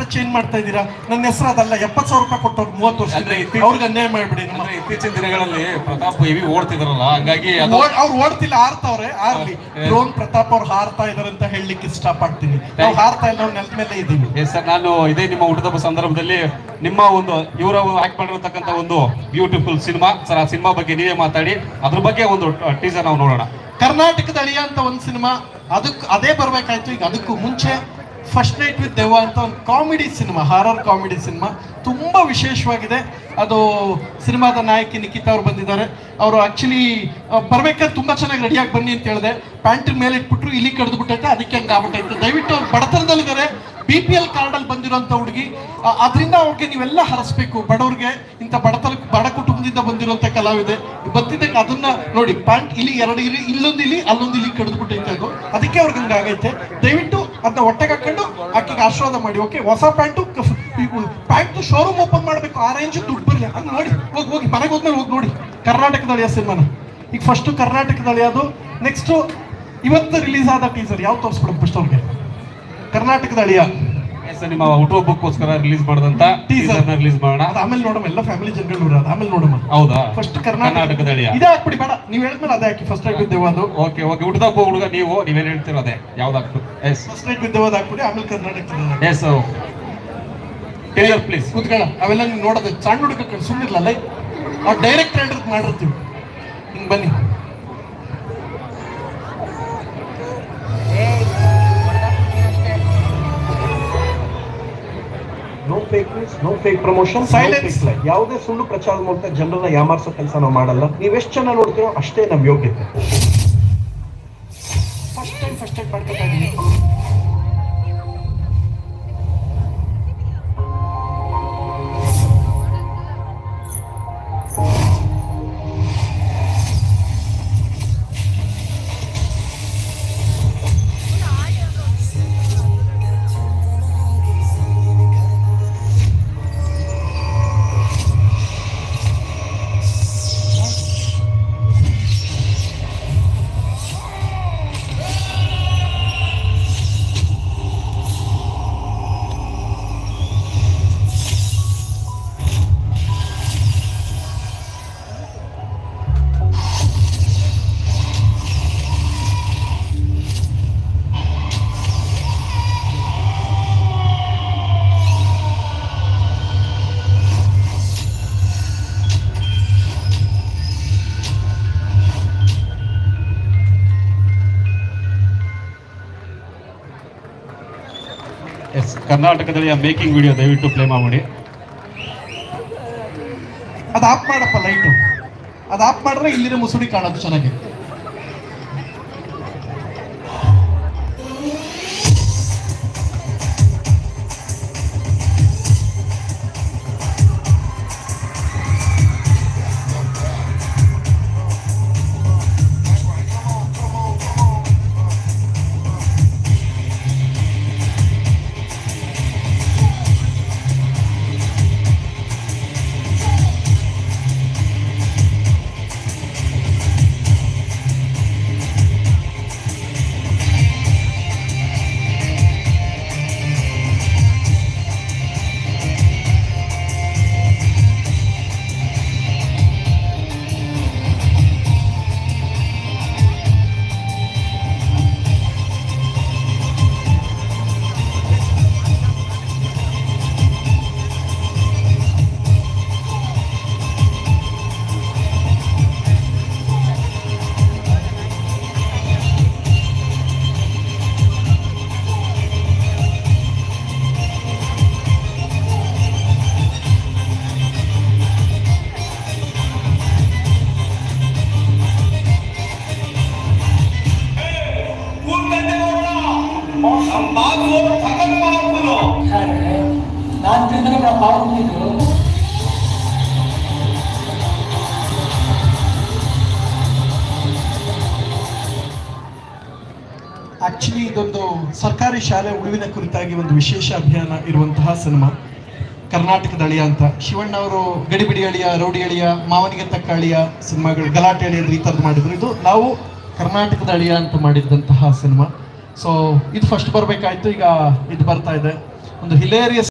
Change ಮಾಡ್ತಾ ಇದ್ದೀರಾ ನನ್ನ ಹೆಸರು ಅದಲ್ಲ ಎಪ್ಪತ್ತು ಸಾವಿರ ರೂಪಾಯಿ ಕೊಟ್ಟವ್ರು ಮೂವತ್ತು ವರ್ಷ ಅಂದ್ರೆ ಇತ್ತೀಚೆ- ಅವ್ರಿಗೆ ಅನ್ಯಾಯ ಮಾಡ್ಬಿಡಿ ನಮ್ಮ ಅಂದ್ರೆ ಇತ್ತೀಚಿನ ದಿನಗಳಲ್ಲಿ ಪ್ರತಾಪ್ ಹೆವಿ ಓಡ್ತಿದಾರಲ್ಲ ಹಂಗಾಗಿ ಅದು ಓಡ್- ಅವ್ರು ಓಡ್ತಿಲ್ಲ ಹಾರ್ತಾವ್ರೆ ಹಾರ್ಲಿ ಡ್ರೋನ್ ಪ್ರತಾಪ್ ಅವ್ರು ಹಾರ್ತಾ ಇದಾರೆ ಅಂತ ಹೇಳಲಿಕ್ಕೆ ಇಷ್ಟಪಡ್ತೀನಿ ನಾವು ಹಾರ್ತಾ ಇಲ್ಲ ನಾವು ನೆಲದ ಮೇಲೆ ಇದೀವಿ ಎಸ್ ಸರ್ ನಾನು ಇದೇ ನಿಮ್ಮ ಹುಟ್ಟುಹಬ್ಬ ಸಂದರ್ಭದಲ್ಲಿ ನಿಮ್ಮ ಒಂದು ಇವರ ಆಕ್ಟ್ ಮಾಡಿರತಕ್ಕಂತ ಒಂದು ಬ್ಯೂಟಿಫುಲ್ ಸಿನಿಮಾ ಸರ್ ಆ ಸಿನಿಮಾ ಬಗ್ಗೆ ನೀವೇ ಮಾತಾಡಿ ಅದ್ರ ಬಗ್ಗೆ ಒಂದು ಟೀಸರ್ ನಾವು ನೋಡೋಣ ಕರ್ನಾಟಕದ ಅಳಿಯ ಅಂತ ಒಂದು ಸಿನಿಮಾ ಅದಕ್ಕೆ ಅದೇ ಬರ್ಬೇಕಾಯ್ತು ಈಗ ಅದಕ್ಕೂ ಮುಂಚೆ ಫಸ್ಟ್ ನೈಟ್ ವಿತ್ ದೆವ್ವ ಅಂತ ಒಂದು comedy cinema horror comedy cinema ತುಂಬಾ ವಿಶೇಷವಾಗಿದೆ ಅದು ಸಿನಿಮಾದ ನಾಯಕಿ ನಿಖಿತಾ ಅವ್ರು ಬಂದಿದ್ದಾರೆ ಅವರು ಆಕ್ಚುಲಿ ಬರ್ಬೇಕಾದ್ರೆ ತುಂಬಾ ಚೆನ್ನಾಗಿ ರೆಡಿಯಾಗಿ ಬನ್ನಿ ಅಂತ ಹೇಳಿದೆ ಪ್ಯಾಂಟ್ ಮೇಲೆ ಇಟ್ಬಿಟ್ರು ಇಲ್ಲಿ ಕಡ್ದು ಬಿಟ್ಟೈತೆ ಅದಕ್ಕೆ ಹಂಗೆ ಆಗ್ಬಿಟ್ಟೈತೆ ದಯವಿಟ್ಟು ಅವ್ರು ಬಡತನದಲ್ಲಿದ್ದಾರೆ ಬಿ ಪಿ ಎಲ್ ಕಾರ್ಡಲ್ಲಿ ಬಂದಿರೋಂಥ ಹುಡುಗಿ ಅದರಿಂದ ಅವ್ರಿಗೆ ನೀವೆಲ್ಲ ಹರಸ್ಬೇಕು ಬಡವ್ರಿಗೆ ಇಂಥ ಬಡತನ ಬಡ ಕುಟುಂಬದಿಂದ ಬಂದಿರುವಂಥ ಕಲಾವಿದೆ ಬಂದಿದ್ದಕ್ಕೆ ಅದನ್ನ ನೋಡಿ ಪ್ಯಾಂಟ್ ಇಲ್ಲಿ ಎರಡು ಇಲ್ಲಿ ಇಲ್ಲೊಂದು ಇಲ್ಲಿ ಅಲ್ಲೊಂದು ಇಲ್ಲಿ ಕಡ್ದು ಬಿಟ್ಟೈತೆ ಅದು ಅದಕ್ಕೆ ಅವ್ರಿಗೆ ಹಂಗೆ ಆಗೈತೆ ದಯವಿಟ್ಟು ಅದನ್ನ ಹೊಟ್ಟೆಗೆ ಹಾಕೊಂಡು ಆಕೆಗೆ ಆಶೀರ್ವಾದ ಮಾಡಿ ಓಕೆ ಹೊಸ ಪ್ಯಾಂಟು ಪ್ಯಾಂಟ್ ಶೋರೂಮ್ ಓಪನ್ ಮಾಡಬೇಕು ಆ ರೇಂಜ್ ದುಡ್ಡು ಬರಲಿ ಹಂಗೆ ನೋಡಿ ಹೋಗಿ ಹೋಗಿ ಮನೆಗೆ ಹೋದ್ಮೇಲೆ ಹೋಗಿ ನೋಡಿ ಕರ್ನಾಟಕದ ಅಳಿಯ ಸಿನಿಮಾನ ಈಗ ಫಸ್ಟ್ ಕರ್ನಾಟಕದ ಅಳಿಯೋದು ನೆಕ್ಸ್ಟ್ ಇವತ್ತು ರಿಲೀಸ್ ಆದ ಟೀಸರ್ ಯಾವ ತೋರಿಸ್ಬಿಡೋದು ಫಸ್ಟ್ ಅವ್ರಿಗೆ ಕರ್ನಾಟಕದ ಅಳಿಯ ಎಸ್ ಸರ್ ನಿಮ್ಮ ಹುಟ್ಟುಹಬ್ಬಕ್ಕೋಸ್ಕರ ರಿಲೀಸ್ ಮಾಡಿದಂತ Teaser. ಟೀಸರ್ ರಿಲೀಸ್ ಮಾಡೋಣ ಅದ್ ಆಮೇಲೆ ನೋಡಮ್ಮ ಎಲ್ಲ ಫ್ಯಾಮಿಲಿ ಜನಗಳು ನೋಡೋದು ಆಮೇಲೆ ನೋಡಮ್ಮ ಹೌದಾ ಫಸ್ಟ್ ಕರ್ನಾಟಕದ ಕರ್ನಾಟಕದ ಅಳಿಯ ಇದೇ ಹಾಕ್ಬಿಡಿ ಬೇಡ ನೀವ್ ಹೇಳಿದ್ಮೇಲೆ ಅದೇ ಹಾಕಿ ಫಸ್ಟ್ ನೈಟ್ ವಿದ್ಯವ ಅದು ಓಕೆ ಓಕೆ ಹುಟ್ಟುಹಬ್ಬ ಹುಡುಗ ನೀವು ನೀವೇನ್ ಹೇಳ್ತೀರೋ ಅದೇ ಯಾವ್ದಾಗ್ತದೆ ಎಸ್ ಫಸ್ಟ್ ನೈಟ್ ವಿದ್ಯವಾದ ಹಾಕ್ಬಿಡಿ ಆಮೇಲೆ ಕರ್ನಾಟಕದ ಎಸ್ ಟೀಸರ್ ಪ್ಲೀಸ್ ಕೂತ್ಕೊಳ್ಳ ಅವೆಲ್ಲ ನೀವು ನೋಡೋದು ಸಣ್ಣ ಹುಡುಗ ಸುಳ್ಳಿರ್ಲಲ್ಲ ಅವ್ರು ಡೈರೆಕ್ಟ್ ಹೇಳಿದ್ ಮಾಡಿರ್ತೀವಿ ಹಿಂಗ್ ಬನ್ನಿ no fake news no fake promotion Silence. ಯಾವುದೇ ಸುಳ್ಳು ಪ್ರಚಾರದ ಮೂಲಕ ಜನರನ್ನ ಯಾಮಾರಿಸೋ ಕೆಲಸ ನಾವು ಮಾಡಲ್ಲ ನೀವು ಎಷ್ಟು ಜನ ನೋಡ್ತೀರೋ ಅಷ್ಟೇ ನಮ್ ಯೋಗ್ಯತೆ ಫಸ್ಟ್ ಟೈಮ್ ಫಸ್ಟ್ ಟೈಮ್ ಮಾಡ್ಕೊತಾ ಇದೀನಿ ಎಸ್ ಕರ್ನಾಟಕದಲ್ಲಿ ಮೇಕಿಂಗ್ ವಿಡಿಯೋ ದಯವಿಟ್ಟು ಪ್ಲೇ ಮಾಡಿ ಅದು ಆಫ್ ಮಾಡಪ್ಪ ಲೈಟು ಅದು ಆಫ್ ಮಾಡಿದ್ರೆ ಇಲ್ಲಿರೋ ಮುಸುಡಿ ಕಾಣೋದು ಚೆನ್ನಾಗಿ ನಾನು ತಿಂದ್ರೆ ನಾವು ಮಾಡ್ತಿದ್ದು ಆಕ್ಚುಲಿ ಇದೊಂದು ಸರ್ಕಾರಿ ಶಾಲೆ ಉಳಿವಿನ ಕುರಿತಾಗಿ ಒಂದು ವಿಶೇಷ ಅಭಿಯಾನ ಇರುವಂತಹ ಸಿನಿಮಾ ಕರ್ನಾಟಕದ ಅಳಿಯ ಅಂತ ಶಿವಣ್ಣ ಅವರು ಗಡಿಬಿಡಿ ಅಳಿಯ ರೌಡಿ ಅಳಿಯ ಮಾವನಿಗೆ ತಕ್ಕ ಅಳಿಯ ಸಿನಿಮಾಗಳು ಗಲಾಟೆ ಅಳಿಯ ಈ ಥರದ್ದು ಮಾಡಿದ್ರು ಇದು ನಾವು ಕರ್ನಾಟಕದ ಅಳಿಯ ಅಂತ ಮಾಡಿದ್ದಂತಹ ಸಿನಿಮಾ ಸೊ ಇದು ಫಸ್ಟ್ ಬರಬೇಕಾಯ್ತು ಈಗ ಇದು ಬರ್ತಾ ಇದೆ ಒಂದು ಹಿಲೇರಿಯಸ್